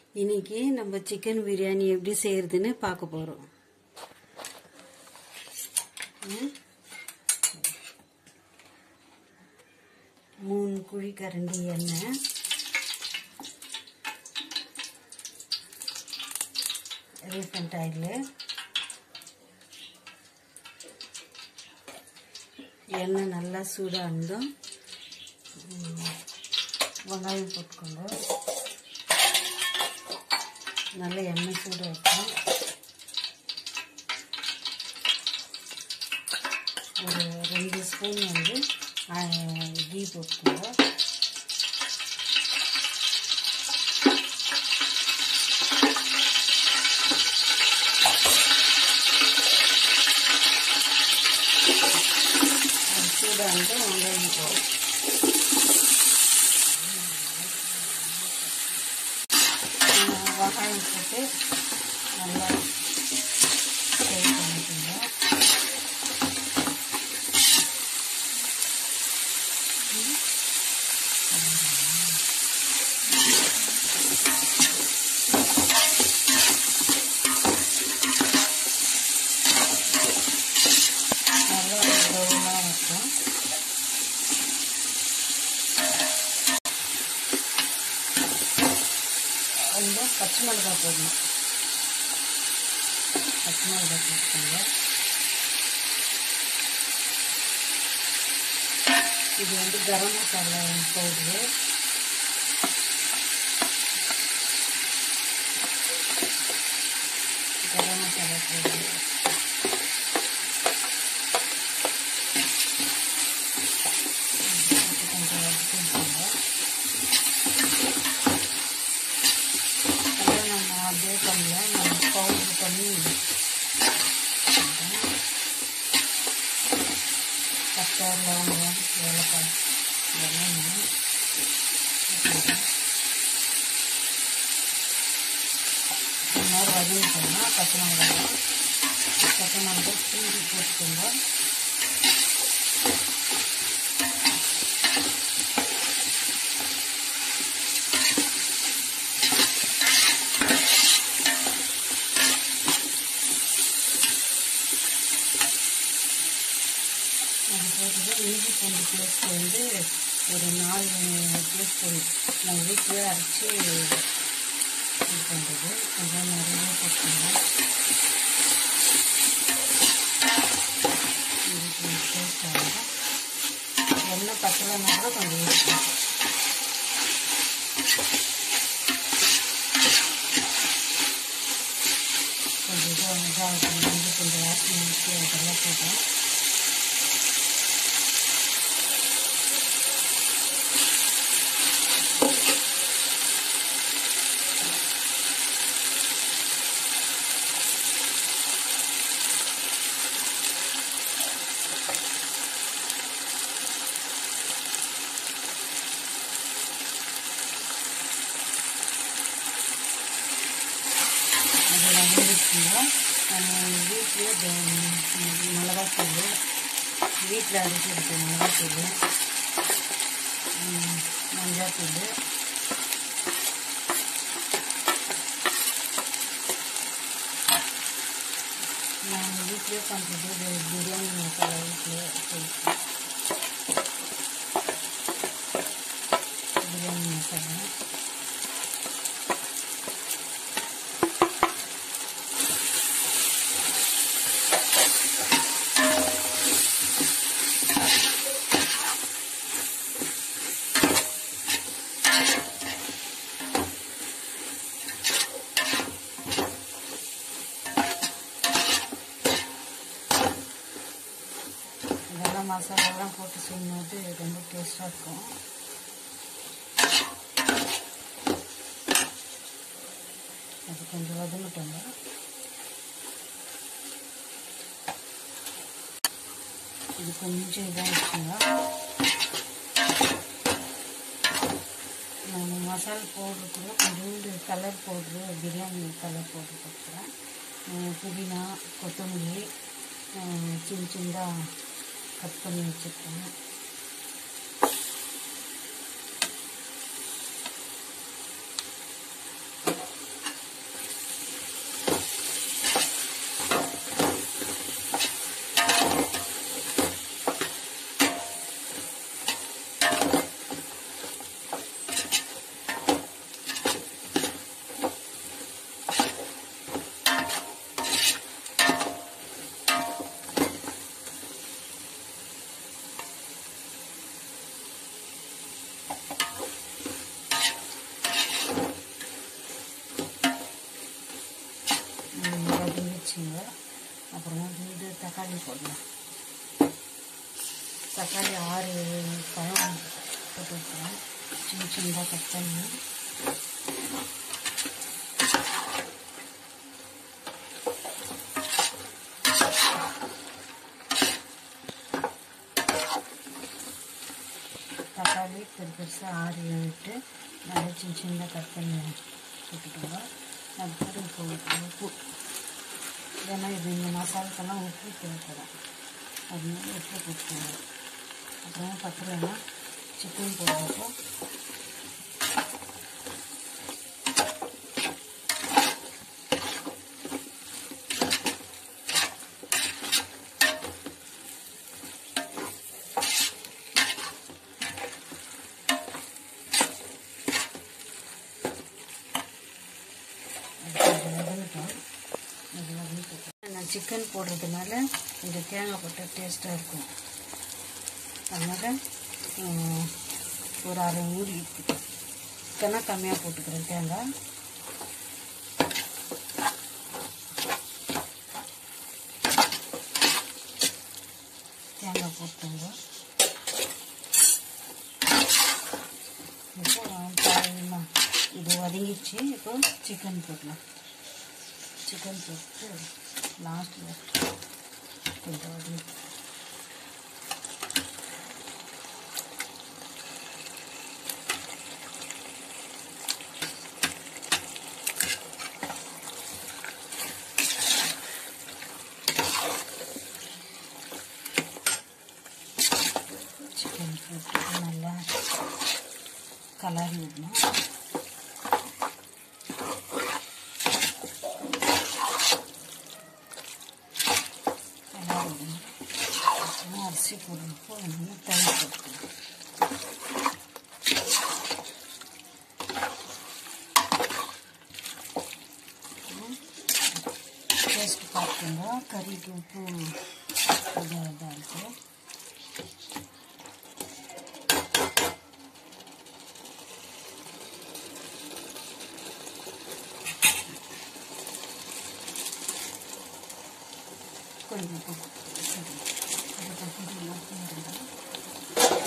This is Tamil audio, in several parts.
இன்னைக்கு நம்ம சிக்கன் பிரியாணி எப்படி செய்யறதுன்னு பார்க்க போறோம் ம்? மூணு குழி கரண்டி எண்ணெய் ரீஃபண்ட் ஆயில் எண்ணெய் நல்லா சூடாக இருந்தோம் ம், வெங்காயம் போட்டுக்கோங்க நல்ல எண்ணெய் சூடாக இருக்கும் ஒரு ரெண்டு ஸ்பூன் வந்து கீ போட்டுக்கோங்க அது சூடாக வந்து வெங்காயம் போடும் வெங்காயம் போட்டு நல்லா ஃப்ரை பண்ணிக்கோங்க நல்லா ப்ரௌனாக இருக்கும் கொஞ்சம் பச்சை மிளகாய் போடணும் பச்சை மிளகாய் போட்டுக்கோங்க இது வந்து கரம் மசாலா பவுட்ரு கரம் மசாலா பவுட்ரு கொஞ்சம் வதக்கிக்கோங்க அதான் நம்ம அப்படியே பண்ணல நம்ம பவுட்ரு பண்ணி பட்டை லவங்கம் ஏலக்காய் இதெல்லாம் நம்ம போட்டுக்கலாம். கொஞ்ச நேரம் வதங்கிட்டோம்னா பச்சை மிளகாய் பச்சை மிளகாய் தூண்டி போட்டுக்கோங்க அது போட்டுட்டு இஞ்சி பூண்டு பேஸ்ட் வந்து ஒரு நாலு பேஸ்ட் நான் வீட்டிலே அரைச்சி இது பண்ணுறது கொஞ்சம் நிறைய போட்டுக்கோங்க இஞ்சி பூண்டு பேஸ்ட் ஆகும் எண்ணெய் பத்தலைன்னா கூட கொஞ்சம் யூஸ் பண்ணும் கொஞ்சம் இதாக இதாக வந்து கொஞ்சம் வாசனை ஊற்றி அதெல்லாம் போட்டோம் அது வந்துருச்சுங்க நம்ம வீட்டிலே மிளகாத்தூள் வீட்டில் அரைச்சிருக்க மிளகாத்தூள் மஞ்சாத்தூள் நான் வீட்டிலே பண்ணுறது பிரியாணி மசாலா வீட்டிலே செய்வேன் பிரியாணி மசாலா இதெல்லாம் மசாலாலாம் போட்டு செய்யும்போது ரொம்ப டேஸ்ட்டாக இருக்கும் அது கொஞ்சம் வதங்கட்டோங்க இது கொஞ்சம் இதாக இருக்குங்க நான் மசாலா பவுடருக்குள்ள கொஞ்சோண்டு colour powder biryani colour powder போட்டுக்கிறேன் அஹ் புதினா கொத்தமல்லி அஹ் சின்ன சின்னதாக கட் பண்ணி வச்சுருக்கேன் தக்காளி போடலாம் தக்காளி ஆறு பழம் போட்டு வைக்கிறேன் சின்ன சின்னதாக கட் பண்ணி தக்காளி பெரு பெருசாக ஆறு ஏழுட்டு நல்லா சின்ன சின்னதாக கட் பண்ணி போட்டுக்கோங்க அதுக்கப்புறம் இப்போ உப்பு ஏன்னா இது இந்த மசாலாக்கெல்லாம் உப்பு தேவைப்படும் அதனால உப்பு போட்டுக்கோங்க அப்புறம் பத்திரம்னா சிக்கன் போடுறப்போ நான் சிக்கன் போடுறதுனால இந்த தேங்காய் போட்டால் டேஸ்ட்டாக இருக்கும் அதனால் ஒரு அரை மூடி சிக்கனாக கம்மியாக போட்டுக்கிறேன் தேங்காய் தேங்காய் போட்டுங்க இப்போ பாருங்கம்மா இது வதங்கிச்சு இப்போ சிக்கன் போடலாம் சிக்கன் போட்டு லாஸ்ட்டில் கொஞ்சம் வதங்கி சிக்கன் போட்டு நல்லா கலரி விடணும் கலரி விடணும் அப்புறம் அரிசி போடுறப்போ நல்லா தயிர் போட்டுக்கணும் டேஸ்ட் பார்த்துங்க கறிக்கு உப்பு இதாக இதாக இருக்குது கொஞ்சம் போட்டு சரி அதை பற்றி எல்லாம் போடுங்க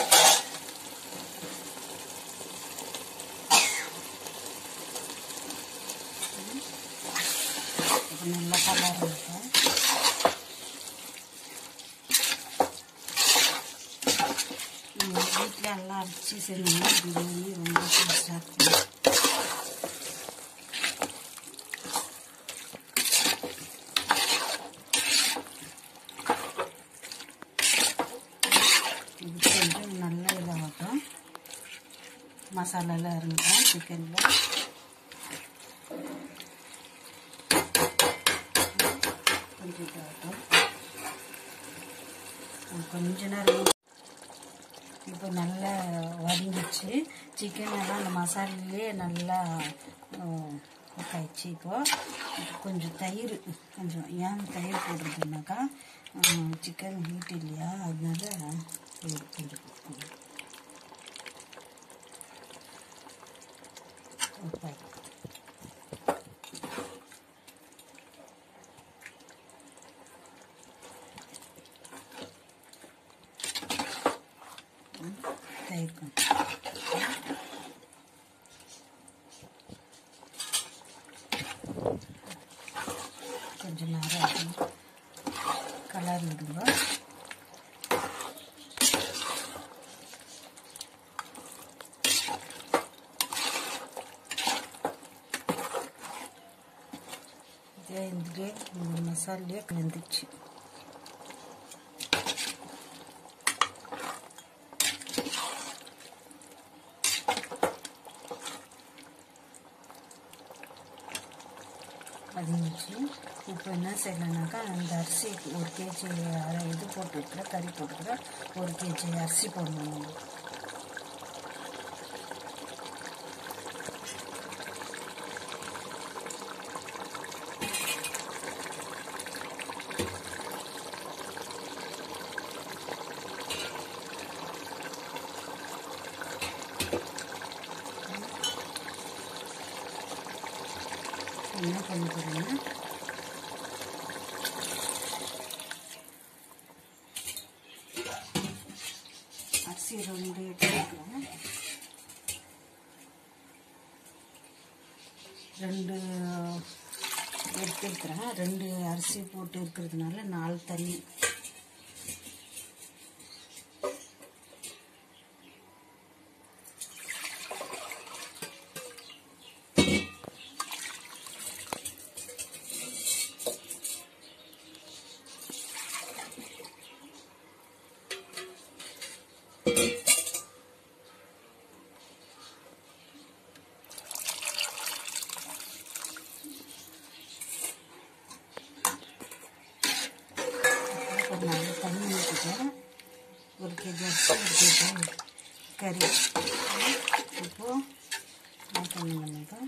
இப்போ நல்லா கலர் இருக்கும் நீங்கள் வீட்டில் எல்லாம் அரைச்சி செஞ்சீங்கன்னா பிரியாணி ரொம்ப டேஸ்டாக இருக்கும் இது கொஞ்சம் நல்ல இதாகட்டும் மசாலாலாம் இறங்கிட்டோம் சிக்கனில் கொஞ்சம் இதாகட்டும் கொஞ்ச நேரம் இப்போ நல்லா வதங்கிச்சு சிக்கன் எல்லாம் அந்த மசாலையிலே நல்லா ஆயிடுச்சு இப்போ இப்போ கொஞ்சம் தயிர் கொஞ்சம் ஏன் தயிர் போடுறதுனாக்கா சிக்கன் ஹீட் இல்லையா அதனால தயிர் கொஞ்சம் போட்டுக்கணும். ஒரு பாக்கெட். ம், தயிர் கொஞ்சம் கொஞ்சம் நேரம் ஆகும். கலர் விடுங்க இதே இதுலேயே இந்த மசாலையே கலந்துச்சு பதினஞ்சு இப்போ என்ன செய்யலாம்னாக்கா அந்த அரிசி ஒரு கேஜி அரை இது போட்டுருக்குற கறி போட்டுக்கிற ஒரு கேஜி அரிசி போடணும் நம்ம. என்ன பண்ண போகிறீங்கன்னா ரெண்டு எடுத்துருக்குறேன் ரெண்டு அரிசி போட்டு இருக்கிறதுனால நாலு தண்ணி ஒரு நாலு தண்ணி ஊற்றிட்டேன் ஒரு கேஜி அரிசி ஒரு கேஜி கறி இப்போது நான் தண்ணி பண்ணிட்டேன்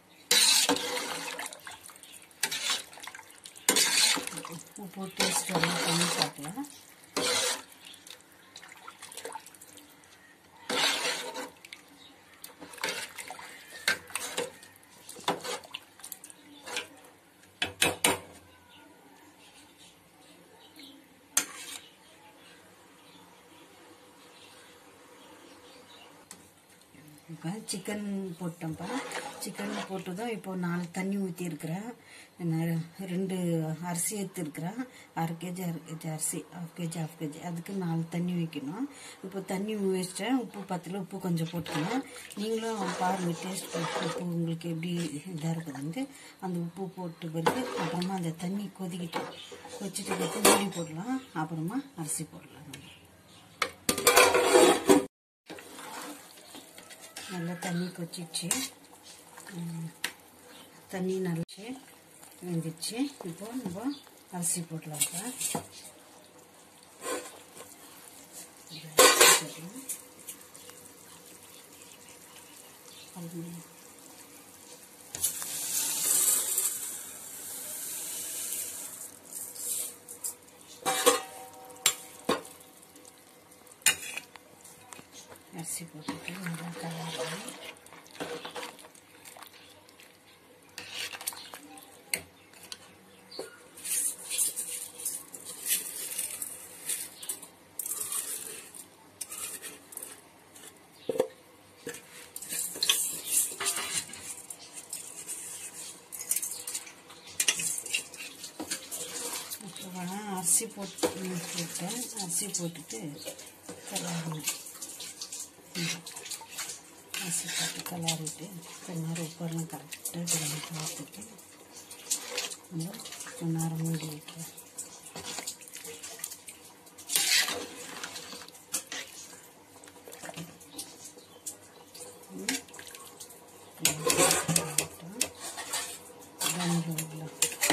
உப்பு டேஸ்ட் எல்லாம் பண்ணி பார்க்கலாம் இப்போ சிக்கன் போட்டேன்ப்பா சிக்கன் போட்டு தான் இப்போ நாலு தண்ணி ஊற்றிருக்கிறேன் ரெண்டு அரிசி எடுத்துருக்குறேன் அரை கேஜி அரை கேஜி அரிசி ஹாஃப் கேஜி ஹாஃப் கேஜி அதுக்கு நாலு தண்ணி வைக்கணும் இப்போ தண்ணி வச்சிட்டேன் உப்பு பத்தில் உப்பு கொஞ்சம் போட்டுக்கணும் நீங்களும் பாருங்கள் டேஸ்ட் உப்பு உங்களுக்கு எப்படி இதாக இருக்குதுன்ட்டு அந்த உப்பு போட்டு பிறகு அப்புறமா அந்த தண்ணி கொதிக்கிட்டு கொதிச்சுட்டு பிறகு மூடி போடலாம் அப்புறமா அரிசி போடலாம் நம்ம நல்லா தண்ணி கொச்சிச்சு ம், தண்ணி நல்லாச்சு வெந்துச்சு இப்போ நம்ம அரிசி போடலாம் இப்போ இது அரிசி போடலாம். அது அரிசி போட்டுட்டு நல்லா கலரணும் இப்போ வேணா அரிசி போட்டு போட்டேன் அரிசி போட்டுட்டு கலரணும் அரிசி போட்டு கலரிட்டு கொஞ்ச நேரம் உப்பெல்லாம் கரெக்டாக கிளம்பி பார்த்துட்டு நம்ம கொஞ்ச நேரம் மூடி வைக்கிறேன் தம்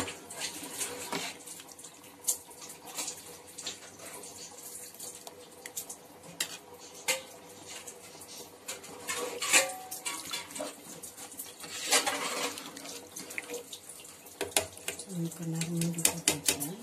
கொஞ்ச நேரம் மூடி போட்டு வைக்கிறேன்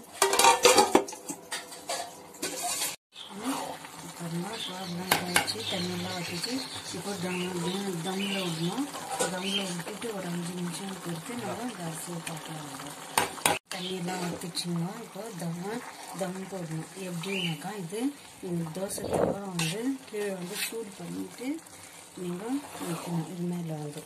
அப்புறமா பாருலாம் கழிச்சு தண்ணியெல்லாம் வச்சுட்டு இப்போ தம் தம்மில் விடணும் தம்மில் விட்டுட்டு ஒரு அஞ்சு நிமிஷம் பொறுத்து நம்ம இந்த அரிசியை பார்க்கலாம் தண்ணியெல்லாம் வத்துச்சுங்க இப்போ தம் தம் போடணும் எப்படின்னாக்கா இது நீங்கள் தோசை தவா வந்து கீழே வந்து சூடு பண்ணிட்டு நீங்கள் வைக்கணும் இது மேலே வந்து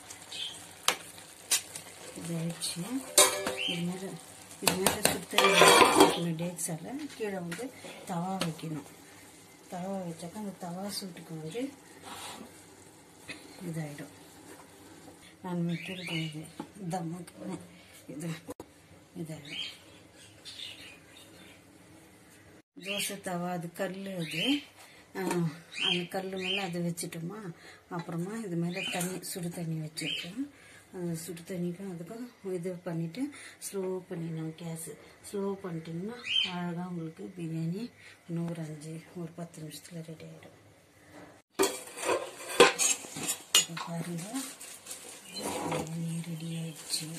இது ஆயிடுச்சு இது மேலே இது மேலே சுத்தம் டேக்ஸால் கீழே வந்து தவா வைக்கணும் தவா வச்சாக்கா அந்த தவா சூட்டுக்கு வந்து இதாயிடும் நான் வைக்கிறது இது தம்முக்கு இது இதாயிடும் தோசை தவா அது கல் அது ஆஹ், அந்த கல் மேலே அதை வச்சுட்டோமா அப்புறமா இது மேலே தண்ணி சுடு தண்ணி வச்சுருக்கோம் அந்த சுடு தண்ணிக்கும் அதுக்கும் இது பண்ணிவிட்டு ஸ்லோ பண்ணிடணும் கேஸு ஸ்லோ பண்ணிட்டீங்கன்னா அழகாக உங்களுக்கு பிரியாணி இன்னும் ஒரு அஞ்சு ஒரு பத்து நிமிஷத்தில் ரெடி ஆகிடும் இப்போ பாருங்கள் பிரியாணி ரெடி ஆயிடுச்சு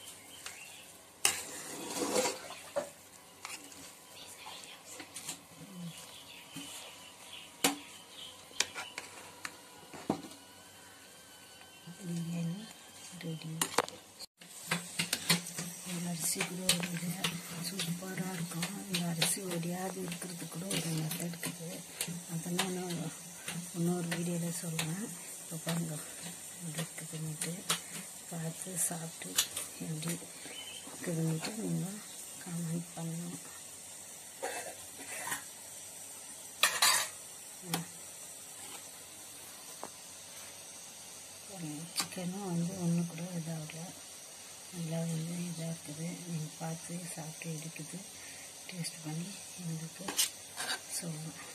பிரியாணி ரெடி இந்த அரிசி கூட ஒரு சூப்பராக இருக்கும் இந்த அரிசி ஒடியாது இருக்கிறது கூட ஒரு மெத்தட் இருக்குது அதெல்லாம் நான் இன்னொரு வீடியோவில் சொல்கிறேன் இப்போ பாருங்க எப்படி இருக்குதுன்னுட்டு பார்த்து சாப்பிட்டு எப்படி இருக்குதுன்ட்டு நீங்கள் கமெண்ட் பண்ணணும் சிக்கனும் வந்து ஒன்று கூட இதாகல நல்லா வந்து இதாக இருக்குது நீங்கள் பார்த்து சாப்பிட்டு எடுக்குது டேஸ்ட் பண்ணி எங்களுக்கு சொல்லணும்